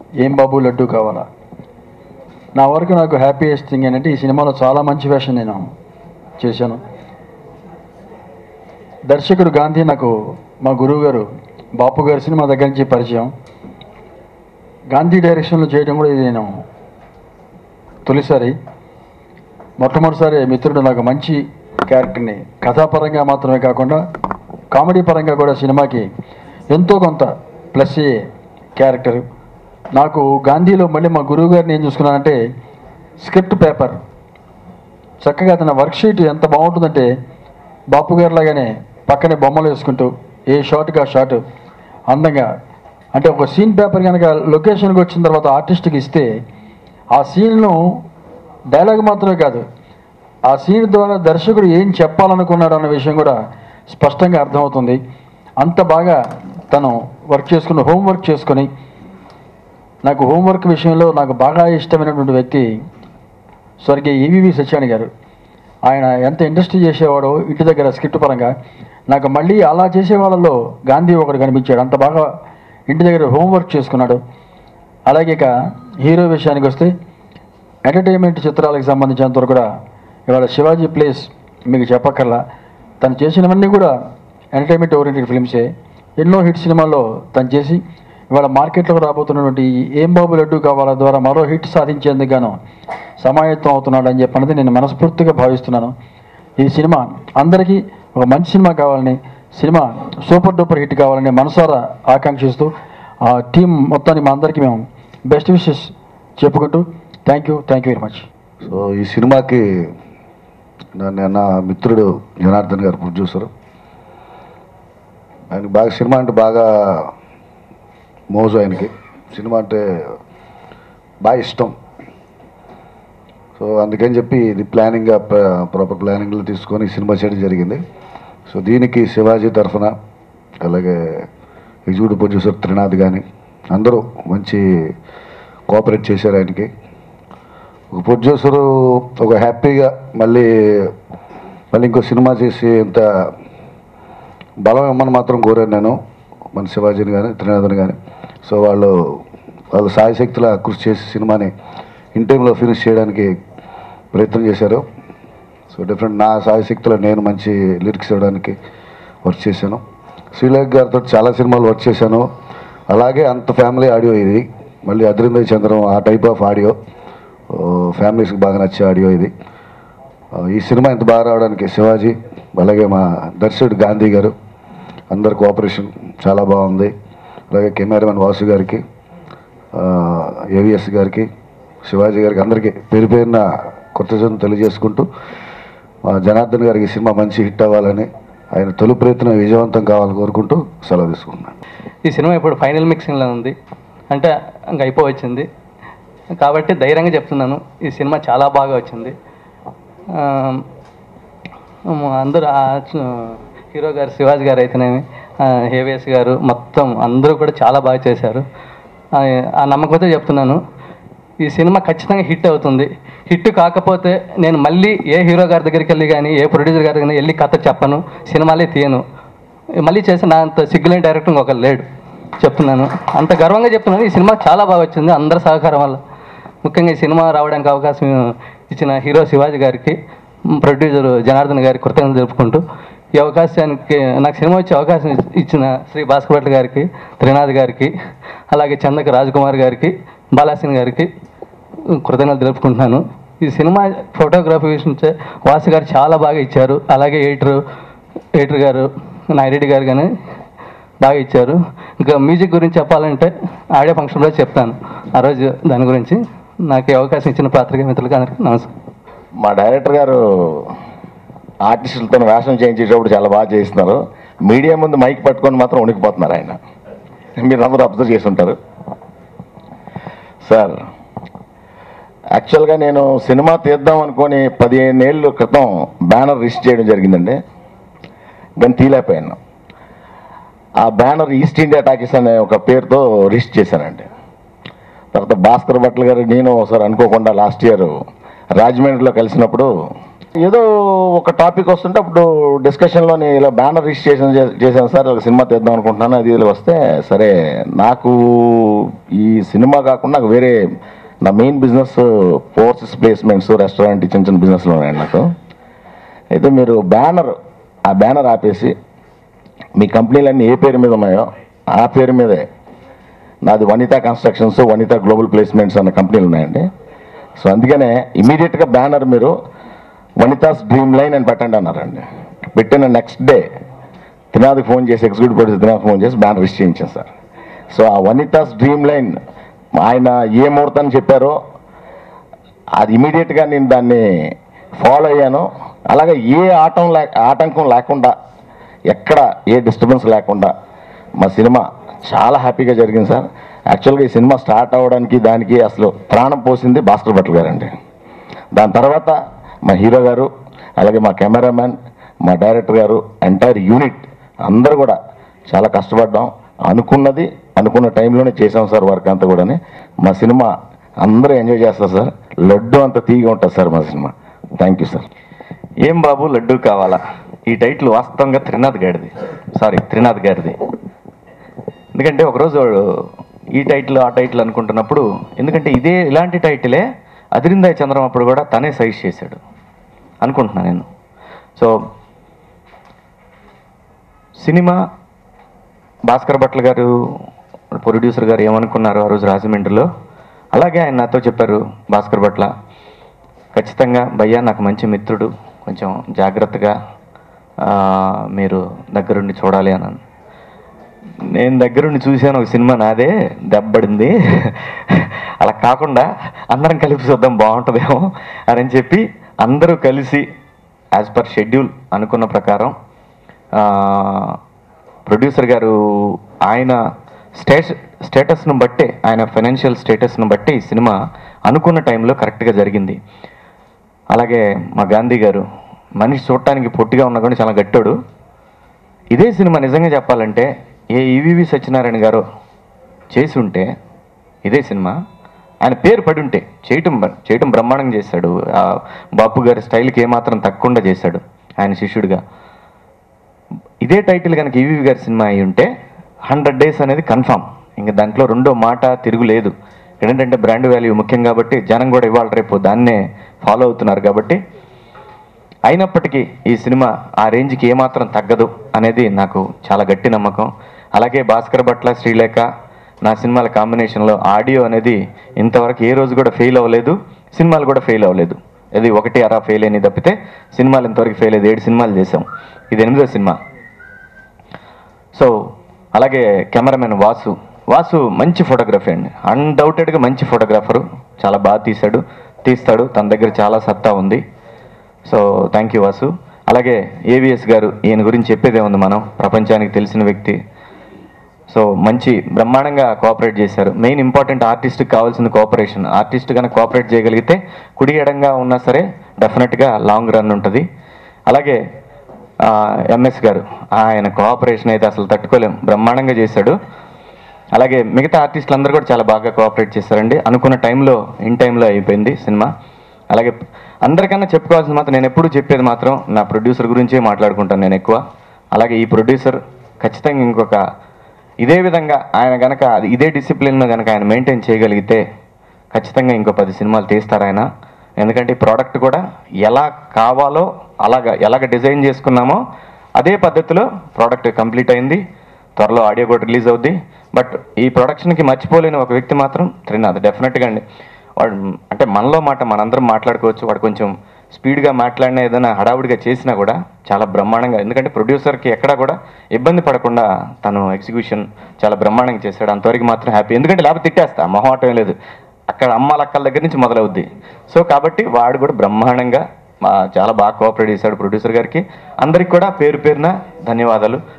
ఏం బాబు లడ్డు కావాలా నా వరకు నాకు హ్యాపీయెస్ట్ థింగ్ ఏంటంటే ఈ సినిమాలో చాలా మంచి వేషన్ నేను చేశాను దర్శకుడు గాంధీ నాకు మా గురువు గారు బాపు గారి సినిమా దగ్గర నుంచి పరిచయం గాంధీ డైరెక్షన్లో చేయడం కూడా ఇది నేను తొలిసారి మొట్టమొదటిసారి మిత్రుడు నాకు మంచి క్యారెక్టర్ని కథాపరంగా మాత్రమే కాకుండా కామెడీ పరంగా కూడా సినిమాకి ఎంతో కొంత ప్లస్ అయ్యే క్యారెక్టర్ నాకు గాంధీలో మళ్ళీ మా గురువు గారిని ఏం చూసుకున్నానంటే స్క్రిప్ట్ పేపర్ చక్కగా తన వర్క్షీట్ ఎంత బాగుంటుందంటే బాపు గారి లాగానే పక్కనే బొమ్మలు వేసుకుంటూ ఏ షాట్కి ఆ షాట్ అందంగా అంటే ఒక సీన్ పేపర్ కనుక లొకేషన్కి వచ్చిన తర్వాత ఆర్టిస్ట్కి ఇస్తే ఆ సీన్ను డైలాగ్ మాత్రమే కాదు ఆ సీన్ ద్వారా దర్శకుడు ఏం చెప్పాలనుకున్నాడు అన్న విషయం కూడా స్పష్టంగా అర్థమవుతుంది అంత బాగా తను వర్క్ చేసుకుని హోంవర్క్ చేసుకొని నాకు హోంవర్క్ విషయంలో నాకు బాగా ఇష్టమైనటువంటి వ్యక్తి స్వర్గీయ ఈవీవి సత్యాని గారు ఆయన ఎంత ఇండస్ట్రీ చేసేవాడో ఇంటి దగ్గర స్క్రిప్ట్ పరంగా నాకు మళ్ళీ అలా చేసే వాళ్ళలో గాంధీ ఒకడు కనిపించాడు అంత బాగా ఇంటి దగ్గర హోంవర్క్ చేసుకున్నాడు అలాగే ఇక హీరో విషయానికి వస్తే ఎంటర్టైన్మెంట్ చిత్రాలకు సంబంధించినంత వరకు కూడా ఇవాళ శివాజీ ప్లేస్ మీకు చెప్పక్కర్లా తను చేసినవన్నీ కూడా ఎంటర్టైన్మెంట్ ఓరియంటెడ్ ఫిల్మ్సే ఎన్నో హిట్ సినిమాల్లో తను చేసి ఇవాళ మార్కెట్లోకి రాబోతున్నటువంటి ఈ ఏం బాబు లడ్డు కావాల ద్వారా మరో హిట్ సాధించేందుకు గాను సమాయత్తం అవుతున్నాడు అని చెప్పన్నది నేను మనస్ఫూర్తిగా భావిస్తున్నాను ఈ సినిమా అందరికీ ఒక మంచి సినిమా కావాలని సినిమా సూపర్ డూపర్ హిట్ కావాలని మనసారా ఆకాంక్షిస్తూ ఆ టీం మొత్తానికి మా అందరికీ మేము బెస్ట్ విషెస్ చెప్పుకుంటూ thank you thank you very much so ఈ సినిమాకి నన్ను నా మిత్రుడు జనార్దన్ గారు ప్రొడ్యూసర్ ఆయనకి బాగా సినిమా అంటే బాగా మోజు ఆయనకి సినిమా అంటే బాగా ఇష్టం సో అందుకని చెప్పి ఇది ప్లానింగ్గా ప్రాపర్ ప్లానింగ్లో తీసుకొని ఈ సినిమా చేయడం జరిగింది సో దీనికి శివాజీ తరఫున అలాగే ఎగ్జిక్యూటివ్ ప్రొడ్యూసర్ త్రినాథ్ కానీ అందరూ మంచి కోఆపరేట్ చేశారు ఆయనకి ఒక ప్రొడ్యూసరు ఒక హ్యాపీగా మళ్ళీ మళ్ళీ ఇంకో సినిమా చేసి ఇంత బలం ఇమ్మని మాత్రం కోరాను నేను మన శివాజీని కానీ త్రినాథన్ కానీ సో వాళ్ళు వాళ్ళు సాయశక్తుల కృషి చేసి సినిమాని ఇన్ టైంలో ఫినిష్ చేయడానికి ప్రయత్నం చేశారు సో డిఫరెంట్ నా సాయశక్తులు నేను మంచి లిరిక్స్ ఇవ్వడానికి వర్క్ చేశాను శ్రీలేఖ గారితో చాలా సినిమాలు వర్క్ చేశాను అలాగే అంత ఫ్యామిలీ ఆడియో ఇది మళ్ళీ అద్రిందయ చంద్రం ఆ టైప్ ఆఫ్ ఆడియో ఫ్యామిలీస్కి బాగా నచ్చే ఆడియో ఇది ఆ, ఈ సినిమా ఇంత బాగా రావడానికి శివాజీ అలాగే మా దర్శకుడు గాంధీ గారు అందరి కోఆపరేషన్ చాలా బాగుంది అలాగే కెమెరామెన్ వాసు గారికి ఏవిఎస్ గారికి శివాజీ గారికి అందరికీ పేరు పేరున కృతజ్ఞతలు తెలియజేసుకుంటూ మా జనార్దన్ గారికి ఈ సినిమా మంచి హిట్ అవ్వాలని ఆయన తొలి ప్రయత్నం విజయవంతం కావాలని కోరుకుంటూ సెలవు తీసుకుంటున్నాను ఈ సినిమా ఇప్పుడు ఫైనల్ మిక్సింగ్లో ఉంది అంటే ఇంకా అయిపోవచ్చింది కాబట్టి ధైర్యంగా చెప్తున్నాను ఈ సినిమా చాలా బాగా వచ్చింది ఆ, అందరూ ఆ చ- హీరో గారు శివాజీ గారు అయితేనేమి హేవియస్ గారు మొత్తం అందరూ కూడా చాలా బాగా చేశారు ఆ ఆ నమ్మకంతో చెప్తున్నాను ఈ సినిమా ఖచ్చితంగా హిట్ అవుతుంది హిట్ కాకపోతే నేను మళ్ళీ ఏ హీరో గారి దగ్గరికి వెళ్ళి కానీ ఏ ప్రొడ్యూసర్ గారి కానీ వెళ్ళి కథ చెప్పను సినిమాలే తీయను మళ్ళీ చేసి నా అంత సిగ్గులేని డైరెక్టర్ ఇంకొకరు లేడు చెప్తున్నాను అంత గర్వంగా చెప్తున్నాను ఈ సినిమా చాలా బాగా వచ్చింది అందరి సహకారం వల్ల ముఖ్యంగా ఈ సినిమా రావడానికి అవకాశం ఇచ్చిన హీరో శివాజీ గారికి ప్రొడ్యూసర్ జనార్దన్ గారికి కృతజ్ఞతలు జరుపుకుంటూ ఈ అవకాశానికి నాకు సినిమా వచ్చే అవకాశం ఇచ్- ఇచ్చిన శ్రీ భాస్కర్ భట్ గారికి త్రినాథ్ గారికి అలాగే చందక రాజ్కుమార్ గారికి బాలాసిన్ గారికి కృతజ్ఞతలు తెలుపుకుంటున్నాను ఈ సినిమా ఫోటోగ్రఫీ విషయం వాసు గారు చాలా బాగా ఇచ్చారు అలాగే ఎడిటర్ ఎడిటర్ గారు నాయిరెడ్డి గారు కానీ బాగా ఇచ్చారు ఇంకా మ్యూజిక్ గురించి చెప్పాలంటే ఆడియో ఫంక్షన్లో చెప్తాను ఆ రోజు దాని గురించి నాకు ఈ అవకాశం ఇచ్చిన పాత్రిక మిత్రులకి అందరికీ నమస్కారం మా డైరెక్టర్ గారు ఆర్టిస్టులతో వేషం చేయించేటప్పుడు చాలా బాగా చేస్తున్నారు మీడియా ముందు మైక్ పట్టుకొని మాత్రం ఉనికిపోతున్నారు ఆయన మీరు అందరూ అబ్జర్వ్ చేసి ఉంటారు సార్ యాక్చువల్గా నేను సినిమా తీద్దాం అనుకొని పదిహేను ఏళ్ళ క్రితం బ్యానర్ రిజిస్టర్ చేయడం జరిగిందండి కానీ తీలేకపోయాను ఆ బ్యానర్ ఈస్ట్ ఇండియా టాకీస్ అనే ఒక పేరుతో రిజిస్టర్ చేశానండి తర్వాత భాస్కర్ భట్ల గారు నేను ఒకసారి అనుకోకుండా లాస్ట్ ఇయర్ రాజమండ్రిలో కలిసినప్పుడు ఏదో ఒక టాపిక్ వస్తుంటే అప్పుడు డిస్కషన్లోని ఇలా బ్యానర్ రిజిస్ట్రేషన్ చే- చేశాను సార్ ఒక సినిమా తీద్దాం అనుకుంటున్నాను అది ఇది వస్తే సరే నాకు ఈ సినిమా కాకుండా నాకు వేరే నా main business forces placements restaurant చిన్న చిన్న బిజినెస్లు ఉన్నాయండి నాకు అయితే మీరు బ్యానర్ ఆ బ్యానర్ ఆపేసి మీ కంపెనీలన్నీ ఏ పేరు మీద ఉన్నాయో ఆ పేరు మీదే నాది Vanitha constructions Vanitha global placements అన్న కంపెనీలు ఉన్నాయండి సో అందుకనే ఇమీడియట్గా బ్యానర్ మీరు వనితాస్ డ్రీమ్ లైన్ అని పెట్టండి అన్నారండి పెట్టిన నెక్స్ట్ డే తినాదికి ఫోన్ చేసి ఎగ్జిక్యూటివ్ ప్రొడ్యూసర్ తినాది ఫోన్ చేసి బ్యానర్ రిజిస్టర్ చేయించాను సార్ సో ఆ వనితాస్ డ్రీమ్ లైన్ ఆయన ఏ ముహూర్తాన్ని చెప్పారో అది ఇమీడియట్గా నేను దాన్ని ఫాలో అయ్యాను అలాగే ఏ ఆటం లే ఆటంకం లేకుండా ఎక్కడ ఏ డిస్టర్బెన్స్ లేకుండా మా సినిమా చాలా హ్యాపీగా జరిగింది సార్ యాక్చువల్గా ఈ సినిమా స్టార్ట్ అవ్వడానికి దానికి అసలు ప్రాణం పోసింది భాస్కర్ భట్ల గారండి దాని తర్వాత మా హీరో గారు అలాగే మా కెమెరామ్యాన్ మా డైరెక్టర్ గారు ఎంటైర్ యూనిట్ అందరూ కూడా చాలా కష్టపడ్డాం అనుకున్నది అనుకున్న టైంలోనే చేసాం సార్ వర్క్ అంతా కూడాని మా సినిమా అందరూ ఎంజాయ్ చేస్తారు సార్ లడ్డు అంత తీగా ఉంటుంది సార్ మా సినిమా థ్యాంక్ యూ సార్ ఏం బాబు లడ్డు కావాలా ఈ టైటిల్ వాస్తవంగా త్రినాథ్ గారిది సారీ త్రినాథ్ గారిది ఎందుకంటే ఒకరోజు వాడు ఈ టైటిల్ ఆ టైటిల్ అనుకుంటున్నప్పుడు ఎందుకంటే ఇదే ఇలాంటి టైటిలే అదిరిందాయ్ చంద్రం అప్పుడు కూడా తనే సజెస్ట్ చేశాడు అనుకుంటున్నాను నేను సో సినిమా భాస్కర్ భట్ల గారు ప్రొడ్యూసర్ గారు ఏమనుకున్నారు ఆ రోజు రాజమండ్రిలో అలాగే ఆయన నాతో చెప్పారు భాస్కర్ భట్ల ఖచ్చితంగా భయ్యా నాకు మంచి మిత్రుడు కొంచెం జాగ్రత్తగా ఆ, మీరు దగ్గరుండి చూడాలి అన్నాను నేను దగ్గరుండి చూశాను ఒక సినిమా నాదే దెబ్బడింది అలా కాకుండా అందరం కలిపి చూద్దాం బాగుంటుందేమో అని చెప్పి అందరూ కలిసి యాజ్ పర్ షెడ్యూల్ అనుకున్న ప్రకారం ఆ, ప్రొడ్యూసర్ గారు ఆయన స్టేస్ స్టేటస్ను బట్టే ఆయన ఫైనాన్షియల్ స్టేటస్ను బట్టి ఈ సినిమా అనుకున్న టైంలో కరెక్ట్గా జరిగింది అలాగే మా గాంధీ గారు మనిషి చూడటానికి పొట్టిగా ఉన్నా కూడా చాలా గట్టాడు ఇదే సినిమా నిజంగా చెప్పాలంటే ఏ ఈవివి సత్యనారాయణ గారు చేసి ఉంటే ఇదే సినిమా ఆయన పేరు పడి ఉంటే చేయటం బ- చేయటం బ్రహ్మాండంగా చేశాడు ఆ బాపు గారి స్టైల్కి ఏమాత్రం తక్కువకుండా చేశాడు ఆయన శిష్యుడిగా ఇదే టైటిల్ కనుక ఈవీవి గారి సినిమా అయి ఉంటే హండ్రెడ్ డేస్ అనేది కన్ఫామ్ ఇంకా దాంట్లో రెండో మాట తిరుగులేదు ఏంటంటే బ్రాండ్ వాల్యూ ముఖ్యం కాబట్టి జనం కూడా ఇవాళ రేపు దాన్నే ఫాలో అవుతున్నారు కాబట్టి అయినప్పటికీ ఈ సినిమా ఆ రేంజ్కి ఏమాత్రం తగ్గదు అనేది నాకు చాలా గట్టి నమ్మకం అలాగే భాస్కర్ భట్ల శ్రీలేఖ నా సినిమాల కాంబినేషన్లో ఆడియో అనేది ఇంతవరకు ఏ రోజు కూడా ఫెయిల్ అవ్వలేదు సినిమాలు కూడా ఫెయిల్ అవ్వలేదు ఇది ఒకటి అరా ఫెయిల్ అని తప్పితే సినిమాలు ఇంతవరకు ఫెయిల్ అయ్యేది ఏడు సినిమాలు చేసాం ఇది ఎనిమిదో సినిమా సో అలాగే కెమెరామెన్ వాసు వాసు మంచి ఫోటోగ్రఫీ అండి అన్డౌటెడ్గా మంచి ఫోటోగ్రాఫరు చాలా బాగా తీశాడు తీస్తాడు తన దగ్గర చాలా సత్తా ఉంది సో థ్యాంక్ యూ వాసు అలాగే ఏవిఎస్ గారు ఈయన గురించి చెప్పేదే ఉంది మనం ప్రపంచానికి తెలిసిన వ్యక్తి సో మంచి బ్రహ్మాండంగా కోఆపరేట్ చేశారు మెయిన్ ఇంపార్టెంట్ ఆర్టిస్ట్కి కావాల్సిన కోఆపరేషన్ ఆర్టిస్ట్ కనుక కోఆపరేట్ చేయగలిగితే కుడి ఎడంగా ఉన్నా సరే డెఫినెట్గా లాంగ్ రన్ ఉంటుంది అలాగే ఎంఎస్ గారు ఆయన కోఆపరేషన్ అయితే అసలు తట్టుకోలేం బ్రహ్మాండంగా చేశాడు అలాగే మిగతా ఆర్టిస్టులు అందరూ కూడా చాలా బాగా కోఆపరేట్ చేశారండి అనుకున్న టైంలో ఇన్ టైంలో అయిపోయింది సినిమా అలాగే అందరికన్నా చెప్పుకోవాల్సింది మాత్రం నేను ఎప్పుడూ చెప్పేది మాత్రం నా ప్రొడ్యూసర్ గురించే మాట్లాడుకుంటాను నేను ఎక్కువ అలాగే ఈ ప్రొడ్యూసర్ ఖచ్చితంగా ఇంకొక ఇదే విధంగా ఆయన గనక అది ఇదే డిసిప్లిన్ గనక ఆయన మెయింటైన్ చేయగలిగితే ఖచ్చితంగా ఇంకో పది సినిమాలు తీస్తారు ఆయన ఎందుకంటే ఈ ప్రోడక్ట్ కూడా ఎలా కావాలో అలాగా ఎలాగ డిజైన్ చేసుకున్నామో అదే పద్ధతిలో ప్రోడక్ట్ కంప్లీట్ అయింది త్వరలో ఆడియో కూడా రిలీజ్ అవుద్ది బట్ ఈ ప్రొడక్షన్కి మర్చిపోలేని ఒక వ్యక్తి మాత్రం త్రినాథ్ డెఫినెట్గా అండి వాడు అంటే మనలో మాట మనందరం మాట్లాడుకోవచ్చు వాడు కొంచెం స్పీడ్గా మాట్లాడినా ఏదైనా హడావుడిగా చేసినా కూడా చాలా బ్రహ్మాండంగా ఎందుకంటే ప్రొడ్యూసర్కి ఎక్కడా కూడా ఇబ్బంది పడకుండా తను ఎగ్జిక్యూషన్ చాలా బ్రహ్మాండంగా చేశాడు అంతవరకు మాత్రం హ్యాపీ ఎందుకంటే లేకపోతే తిట్టేస్తా మొహమాటం లేదు అక్కడ అమ్మ లక్కల దగ్గర నుంచి మొదలవుద్ది సో కాబట్టి వాడు కూడా బ్రహ్మాండంగా మా చాలా బాగా కోఆపరేట్ చేశాడు ప్రొడ్యూసర్ గారికి అందరికి కూడా పేరు పేరున ధన్యవాదాలు